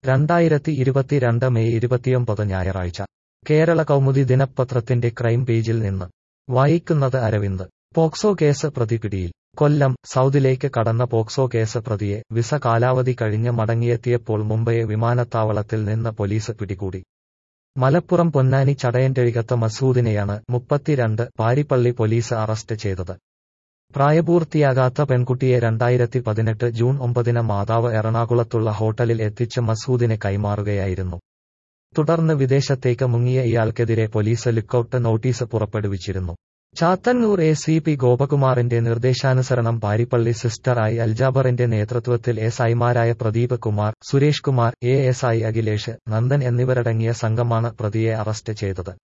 രണ്ടായിരത്തി ഇരുപത്തിരണ്ട് മെയ് ഇരുപത്തിയൊമ്പത് ഞായറാഴ്ച കേരള കൗമുദി ദിനപത്രത്തിന്റെ ക്രൈം പേജിൽ നിന്ന് വായിക്കുന്നത് അരവിന്ദ് പോക്സോ കേസ് പ്രതി പിടിയിൽ കൊല്ലം സൗദിലേക്ക് കടന്ന പോക്സോ കേസ് പ്രതിയെ വിസ കാലാവധി കഴിഞ്ഞ് മടങ്ങിയെത്തിയപ്പോൾ മുംബൈ വിമാനത്താവളത്തിൽ നിന്ന് പോലീസ് പിടികൂടി മലപ്പുറം പൊന്നാനി ചടയന്റെഴികത്ത് മസൂദിനെയാണ് മുപ്പത്തിരണ്ട് പാരിപ്പള്ളി പോലീസ് അറസ്റ്റ് ചെയ്തത് പ്രായപൂർത്തിയാകാത്ത പെൺകുട്ടിയെ രണ്ടായിരത്തി പതിനെട്ട് ജൂൺ ഒമ്പതിന് മാതാവ് എറണാകുളത്തുള്ള ഹോട്ടലിൽ എത്തിച്ച് മസൂദിനെ കൈമാറുകയായിരുന്നു തുടർന്ന് വിദേശത്തേക്ക് മുങ്ങിയ ഇയാൾക്കെതിരെ പോലീസ് ലുക്കൌട്ട് നോട്ടീസ് പുറപ്പെടുവിച്ചിരുന്നു ചാത്തന്നൂർ എ സി പി ഗോപകുമാറിന്റെ നിർദ്ദേശാനുസരണം പാരിപ്പള്ളി സിസ്റ്ററായി അൽജാബറിന്റെ നേതൃത്വത്തിൽ എസ് ഐമാരായ Pradeep Kumar Suresh Kumar A S I Akhilesh Nandan എന്നിവരടങ്ങിയ സംഘമാണ് പ്രതിയെ അറസ്റ്റ് ചെയ്തത്